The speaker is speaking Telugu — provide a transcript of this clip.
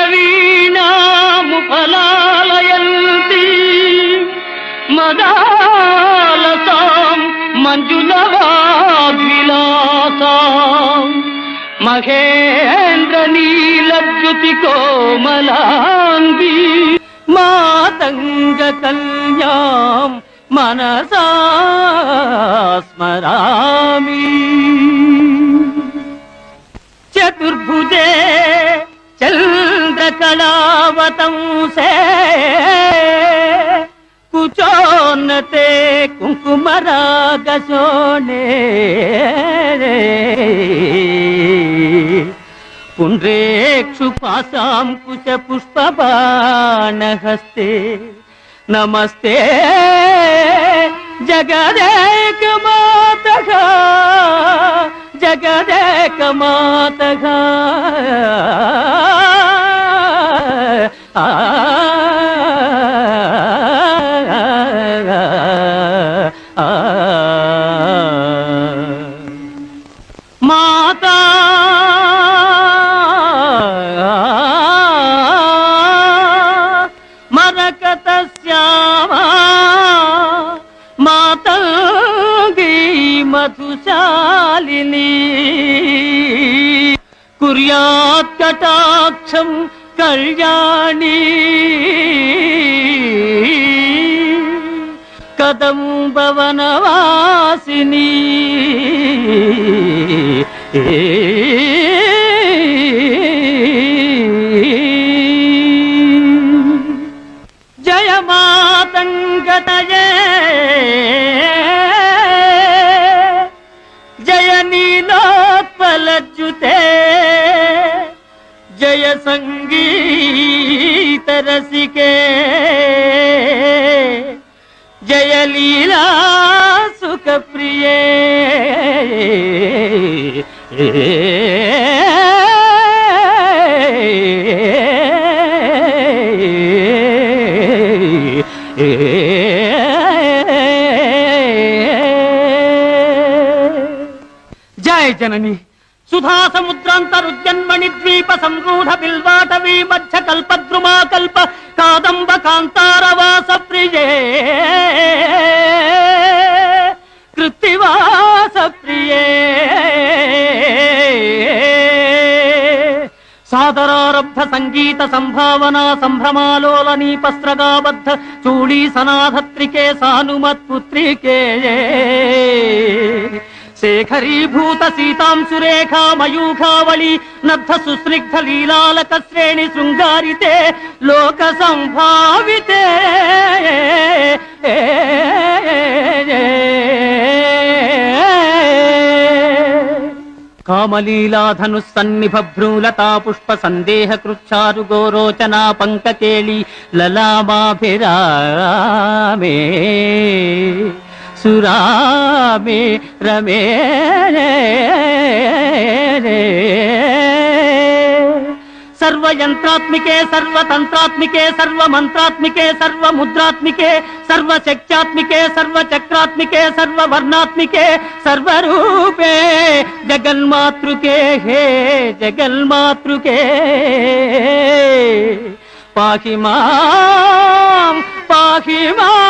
వీణాముపలాలయంతి మదాలసాం మంజులవాగ్విలాసాం మహేంద్ర నీలద్యుతి కోమలాంగి మాతంగ కన్యాం మనసా స్మరామి చతుర్భుజే చంద్రకళావతంసే కుచోన్నతే కుంకుమరాగశోణే పుండ్రేక్షు పాసాం కుశ పుష్పబాణహస్తే నమస్తే జగదేక మాతః జగదేక మాతః ఆ మాతా మరకత శ్యామా మాతంగీ మధుశాలిని కుర్యాత్ కటాక్షం కళ్యాణి కదంబవనవాసిని జయ మాతంగతయే జయ నీలోత్పలజ్జుతే జయ సంగీత రసికే జయ లీలా సుఖ ప్రియే జయ జనని సుధా సముద్రాంతరుద్యన్మణి ద్వీప సంరూఢ బిల్వాటవీ మధ్య కల్పద్రుమా కల్ప కాదంబ కాంతారవాస ప్రియే కృత్తివాస ప్రియే సాదరారబ్ధ సంగీత సంభావనా సంభ్రమాలోలనీ పస్త్రగాబద్ధ చూడీ సనాధత్రికే సానుమత్పుత్రికే శేఖరీభూత సీతాంశురేఖా మయూఖావళి నద్ధ సుస్నిగ్ధ లీలాలక శ్రేణి శృంగారితే లోక సంభావితే కామలీలాధను సన్నిభ భ్రూలతా పుష్ప సందేహ కృచ్చారు గోరోచనా పంకకేళి లలామాభిరామే సురామే రమే సర్వయంత్రాత్మికే సర్వతంత్రాత్మికే సర్వమంత్రాత్మికే సర్వముద్రాత్మికే సర్వశక్త్యాత్మికే సర్వచక్రాత్మికే సర్వవర్ణాత్మికే సర్వరూపే జగన్మాతృకే హే జగన్మాతృకే పాహి మాం పాహి మాం